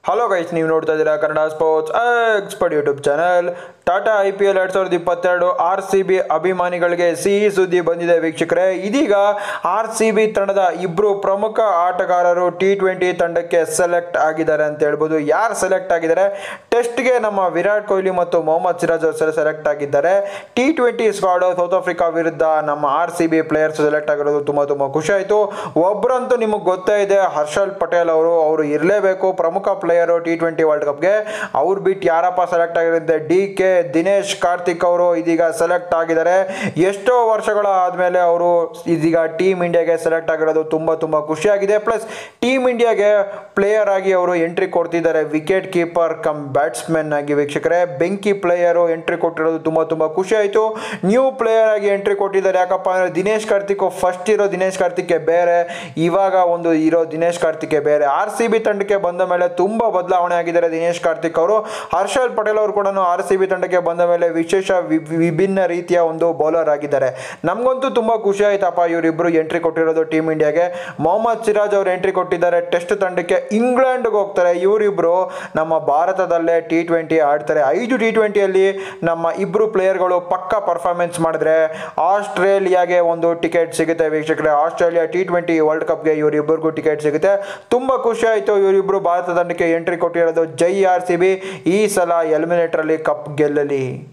hello guys ನೀವು ನೋಡ್ತಾ ಇದ್ದೀರಾ Kannada sports expert YouTube channel Tata I P L ಎರಡು ಸಾವಿರದ ಇಪ್ಪತ್ತೆರಡು ಆರ್ ಸಿ ಬಿ ಅಭಿಮಾನಿಗಳಿಗೆ ಸಿಹಿ ಸುದ್ದಿ ಬಂದಿದೆ ವೀಕ್ಷಕರೇ ಇದೀಗ ಆರ್ ಸಿ ಬಿ ತಂಡದ ಇಬ್ಬರು ಪ್ರಮುಖ ಆಟಗಾರರು ಟಿ ಟ್ವೆಂಟಿ ತಂಡಕ್ಕೆ ಸೆಲೆಕ್ಟ್ ಆಗಿದ್ದಾರೆ ಅಂತ ಹೇಳ್ಬೋದು ಯಾರು ಸೆಲೆಕ್ಟ್ ಆಗಿದ್ದಾರೆ ಟೆಸ್ಟ್ಗೆ ನಮ್ಮ ವಿರಾಟ್ ಕೊಹ್ಲಿ ಮತ್ತು ಮೊಹಮ್ಮದ್ ಸಿರಾಜ್ ಅವರು ಸೆಲೆಕ್ಟ್ ಆಗಿದ್ದಾರೆ T twenty squad South Africa ವಿರುದ್ಧ ನಮ್ಮ R C B players select ಆಗಿರೋದು ತುಂಬ ತುಂಬ ಖುಷಿ ಆಯಿತು ಒಬ್ಬರಂತೂ ನಿಮಗೆ ಗೊತ್ತೇ ಇದೆ ಹರ್ಷಲ್ ಪಟೇಲ್ ಅವರು ಅವರು ಇರಲೇಬೇಕು ಪ್ರಮುಖ ಪ್ಲೇಯರು ಟಿ ಟ್ವೆಂಟಿ ವರ್ಲ್ಡ್ ಕಪ್ಗೆ ಅವ್ರು ಬಿಟ್ಟು ಯಾರಪ್ಪ ಸೆಲೆಕ್ಟ್ ಆಗಿರುತ್ತೆ ಡಿ ಕೆ ದಿನೇಶ್ ಕಾರ್ತಿಕ್ ಅವರು ಇದೀಗ ಸೆಲೆಕ್ಟ್ ಆಗಿದ್ದಾರೆ ಎಷ್ಟೋ ವರ್ಷಗಳ ಆದಮೇಲೆ ಅವರು ಇದೀಗ ಟೀಮ್ ಇಂಡಿಯಾಗೆ ಸೆಲೆಕ್ಟ್ ಆಗಿರೋದು ತುಂಬ ತುಂಬ ಖುಷಿಯಾಗಿದೆ ಪ್ಲಸ್ ಟೀಮ್ ಇಂಡಿಯಾಗೆ ಪ್ಲೇಯರ್ ಆಗಿ ಅವರು ಎಂಟ್ರಿ ಕೊಡ್ತಿದ್ದಾರೆ ವಿಕೆಟ್ ಕೀಪರ್ ಕಮ್ ಬ್ಯಾಟ್ಸ್ಮನ್ ಆಗಿ ವೀಕ್ಷಕರೇ ಬೆಂಕಿ ಪ್ಲೇಯರು ಎಂಟ್ರಿ ಕೊಟ್ಟಿರೋದು ತುಂಬ ತುಂಬ ಖುಷಿ ಆಯಿತು ನ್ಯೂ ಪ್ಲೇಯರ್ ಆಗಿ ಎಂಟ್ರಿ ಕೊಟ್ಟಿದ್ದಾರೆ ಯಾಕಪ್ಪ ಅಂದರೆ ದಿನೇಶ್ ಕಾರ್ತಿಕ್ ಫಸ್ಟ್ ಇರೋ ದಿನೇಶ್ ಕಾರ್ತಿಕ್ಗೆ ಬೇರೆ ಇವಾಗ ಒಂದು ಇರೋ ದಿನೇಶ್ ಕಾರ್ತಿಕ್ಗೆ ಬೇರೆ ಆರ್ ಸಿ ಬಿ ತಂಡಕ್ಕೆ ಬಂದ ಮೇಲೆ ತುಂಬ ಬದಲಾವಣೆ ಆಗಿದ್ದಾರೆ ದಿನೇಶ್ ಕಾರ್ತಿಕ್ ಅವರು ಹರ್ಷಲ್ ಪಟೇಲ್ ಅವರು ಕೂಡ ಆರ್ ಸಿ ಬಿ ತಂಡಕ್ಕೆ ಬಂದ ಮೇಲೆ ವಿಶೇಷ ವಿ- ವಿಭಿನ್ನ ರೀತಿಯ ಒಂದು ಬೌಲರ್ ಆಗಿದ್ದಾರೆ ನಮಗಂತೂ ತುಂಬ ಖುಷಿ ಆಯ್ತಪ್ಪ ಇವರಿಬ್ಬರು ಎಂಟ್ರಿ ಕೊಟ್ಟಿರೋದು ಟೀಮ್ ಇಂಡಿಯಾಗೆ ಮೊಹಮ್ಮದ್ ಸಿರಾಜ್ ಅವರು ಎಂಟ್ರಿ ಕೊಟ್ಟಿದ್ದಾರೆ ಟೆಸ್ಟ್ ತಂಡಕ್ಕೆ ಇಂಗ್ಲೆಂಡ್ಗೆ ಹೋಗ್ತಾರೆ ಇವರಿಬ್ಬರು ನಮ್ಮ ಭಾರತದಲ್ಲೇ ಟಿ ಟ್ವೆಂಟಿ ಆಡ್ತಾರೆ ಐದು ಟಿ ಟ್ವೆಂಟಿಯಲ್ಲಿ ನಮ್ಮ ಇಬ್ಬರು ಪ್ಲೇಯರ್ಗಳು ಪಕ್ಕ ಪರ್ಫಾರ್ಮೆನ್ಸ್ ಮಾಡಿದ್ರೆ ಆಸ್ಟ್ರೇಲಿಯಾಗೆ ಒಂದು ಟಿಕೆಟ್ ಸಿಗುತ್ತೆ ವೀಕ್ಷಕರೇ ಆಸ್ಟ್ರೇಲಿಯಾ ಟಿ ಟ್ವೆಂಟಿ ವರ್ಲ್ಡ್ ಕಪ್ಗೆ ಇವರಿಬ್ಬರಿಗೂ ಟಿಕೆಟ್ ಸಿಗುತ್ತೆ ತುಂಬ ಖುಷಿ ಆಯಿತು ಇವರಿಬ್ಬರು ಭಾರತ ತಂಡಕ್ಕೆ ಎಂಟ್ರಿ ಕೊಟ್ಟಿರೋದು ಜೈ ಆರ್ ಸಿ ಬಿ ಈ ಸಲ ಎಲಿಮಿನೇಟ್ರಲ್ಲಿ ಕಪ್ ಗೆಲ್ಲಲಿ